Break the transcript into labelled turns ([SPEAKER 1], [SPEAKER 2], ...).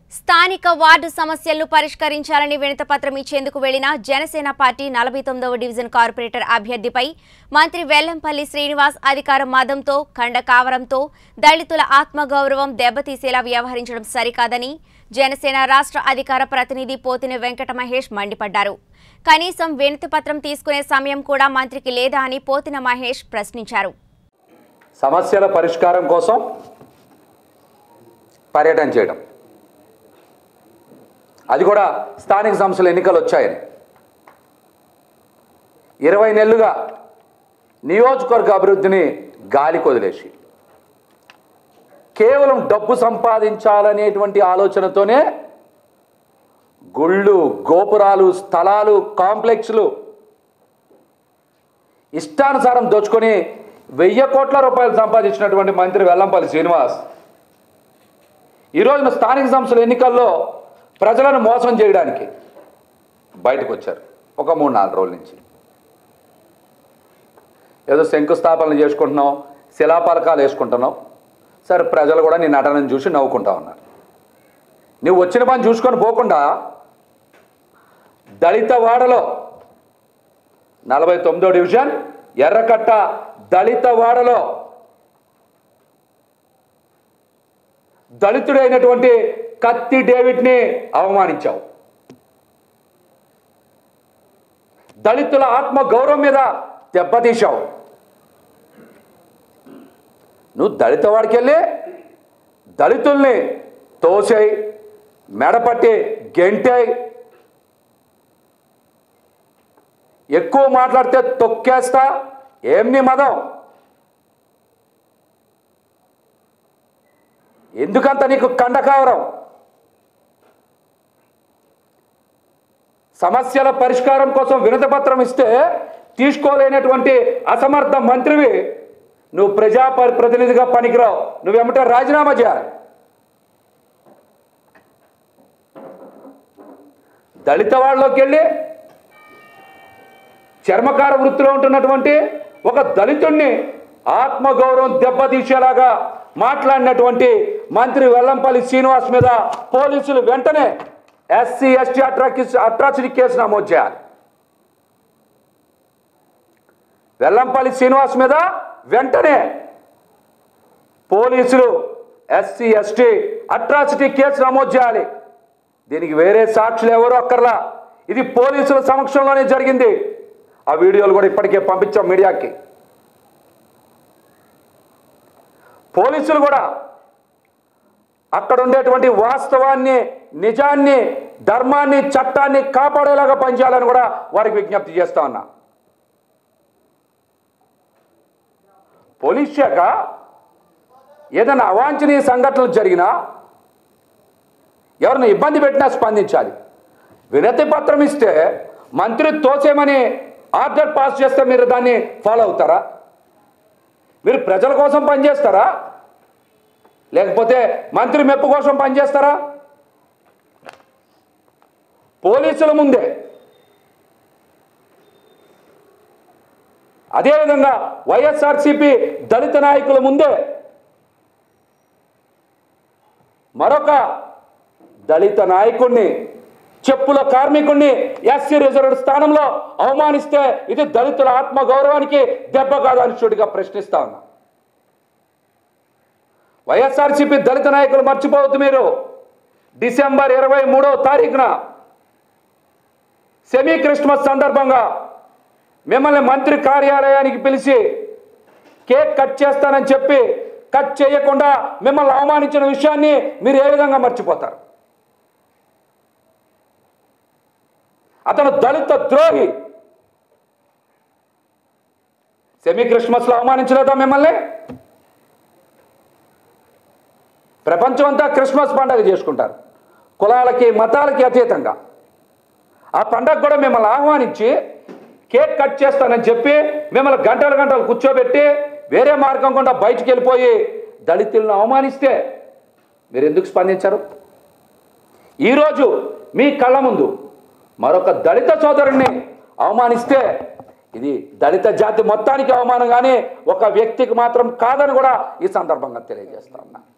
[SPEAKER 1] స్థానిక వార్డు సమస్యలను పరిష్కరించాలని వినతపత్రం ఇచ్చేందుకు వెళ్లిన జనసేన పార్టీ నలభై తొమ్మిదవ డివిజన్ కార్పొరేటర్ అభ్యర్థిపై మంత్రి వెల్లంపల్లి శ్రీనివాస్ అధికార మదంతో ఖండకావరంతో దళితుల ఆత్మగౌరవం దెబ్బతీసేలా వ్యవహరించడం సరికాదని జనసేన రాష్ట్ర అధికార ప్రతినిధి పోతిన వెంకట మహేష్ మండిపడ్డారు కనీసం వినతిపత్రం తీసుకునే సమయం కూడా మంత్రికి లేదా అని పోతిన మహేష్ ప్రశ్నించారు
[SPEAKER 2] సమస్యల పరిష్కారం కోసం పర్యటన చేయడం అది కూడా స్థానిక సంస్థల ఎన్నికలు వచ్చాయని ఇరవై నెలలుగా నియోజకవర్గ అభివృద్ధిని గాలి కొదిలేసి కేవలం డబ్బు సంపాదించాలనేటువంటి ఆలోచనతోనే గుళ్ళు గోపురాలు స్థలాలు కాంప్లెక్స్లు ఇష్టానుసారం దోచుకొని వెయ్యి కోట్ల రూపాయలు సంపాదించినటువంటి మంత్రి వెల్లంపల్లి శ్రీనివాస్ ఈ రోజున స్థానిక సంస్థల ఎన్నికల్లో ప్రజలను మోసం చేయడానికి బయటకు వచ్చారు ఒక మూడు నాలుగు రోజుల నుంచి ఏదో శంకుస్థాపనలు చేసుకుంటున్నాం శిలాపలకాలు వేసుకుంటున్నాం సరే ప్రజలు కూడా నీ నటనను చూసి నవ్వుకుంటా ఉన్నారు నువ్వు వచ్చిన పని చూసుకొని పోకుండా దళిత వాడలో నలభై తొమ్మిదో డివిజన్ ఎర్రకట్ట దళిత వాడలో దళితుడైనటువంటి కత్తి డేవిడ్ని అవమానించావు దళితుల ఆత్మ గౌరవం మీద దెబ్బతీశావు నువ్వు దళిత వాడికి వెళ్ళి దళితుల్ని తోసేయి మెడపట్టి గెంటేయి ఎక్కువ మాట్లాడితే తొక్కేస్తా ఏం నీ మదం ఎందుకంత నీకు కండకావరం సమస్యల పరిష్కారం కోసం వినతిపత్రం ఇస్తే తీసుకోలేనటువంటి అసమర్థ మంత్రివి నువ్వు ప్రజా ప- ప్రతినిధిగా పనికిరావు నువ్వేమంటే రాజీనామా చేయాలి దళిత వాళ్ళలోకి వెళ్ళి చర్మకార వృత్తిలో ఉంటున్నటువంటి ఒక దళితుణ్ణి ఆత్మగౌరవం దెబ్బతీసేలాగా మాట్లాడినటువంటి మంత్రి వెల్లంపల్లి శ్రీనివాస్ మీద పోలీసులు వెంటనే ఎస్సీ ఎస్టీ అట్రాకి అట్రాసిటీ కేసు నమోదు చేయాలి వెల్లంపల్లి శ్రీనివాస్ మీద వెంటనే పోలీసులు ఎస్సీ ఎస్టీ అట్రాసిటీ కేసు నమోదు చేయాలి దీనికి వేరే సాక్షులు ఎవరు అక్కర్లా ఇది పోలీసుల సమక్షంలోనే జరిగింది ఆ వీడియోలు కూడా ఇప్పటికే పంపించాం మీడియాకి పోలీసులు కూడా అక్కడ ఉండేటువంటి వాస్తవాన్ని నిజాన్ని ధర్మాన్ని చట్టాన్ని కాపాడేలాగా పనిచేయాలని కూడా వారికి విజ్ఞప్తి చేస్తా ఉన్నా పోలీస్ శాఖ ఏదైనా అవాంఛనీయ సంఘటనలు జరిగినా ఎవరిని ఇబ్బంది పెట్టినా స్పందించాలి వినతి పత్రం ఇస్తే మంత్రి తోసేమని ఆర్డర్ పాస్ చేస్తే మీరు దాన్ని ఫాలో అవుతారా మీరు ప్రజల కోసం పనిచేస్తారా లేకపోతే మంత్రి మెప్పు కోసం పనిచేస్తారా పోలీసుల ముందే అదేవిధంగా వైఎస్ఆర్సీపీ దళిత నాయకుల ముందే మరొక దళిత నాయకుణ్ణి చెప్పుల కార్మికుణ్ణి ఎస్సీ రిజర్వ్డ్ స్థానంలో అవమానిస్తే ఇది దళితుల ఆత్మ గౌరవానికి దెబ్బ కాదని చూడిగా ప్రశ్నిస్తా ఉన్నా వైఎస్ఆర్సీపీ దళిత నాయకులు మర్చిపోవద్దు మీరు డిసెంబర్ ఇరవై మూడవ తారీఖున సెమీ క్రిస్మస్ సందర్భంగా మిమ్మల్ని మంత్రి కార్యాలయానికి పిలిచి కేక్ కట్ చేస్తానని చెప్పి కట్ చేయకుండా మిమ్మల్ని అవమానించిన విషయాన్ని మీరు ఏ విధంగా మర్చిపోతారు అతను దళిత ద్రోహి సెమీ క్రిస్మస్లో అవమానించలేదా మిమ్మల్ని ప్రపంచం అంతా క్రిస్మస్ పండగ చేసుకుంటారు కులాలకి మతాలకి అతీతంగా ఆ పండగ కూడా మిమ్మల్ని ఆహ్వానించి కేక్ కట్ చేస్తానని చెప్పి మిమ్మల్ని గంటలు గంటలు కూర్చోబెట్టి వేరే మార్గం గుండా బయటికి వెళ్ళిపోయి దళితులను అవమానిస్తే మీరు ఎందుకు స్పందించరు ఈరోజు మీ కళ్ళ ముందు మరొక దళిత సోదరుణ్ణి అవమానిస్తే ఇది దళిత జాతి మొత్తానికి అవమానం కానీ ఒక వ్యక్తికి మాత్రం కాదని కూడా ఈ సందర్భంగా తెలియజేస్తా ఉన్నా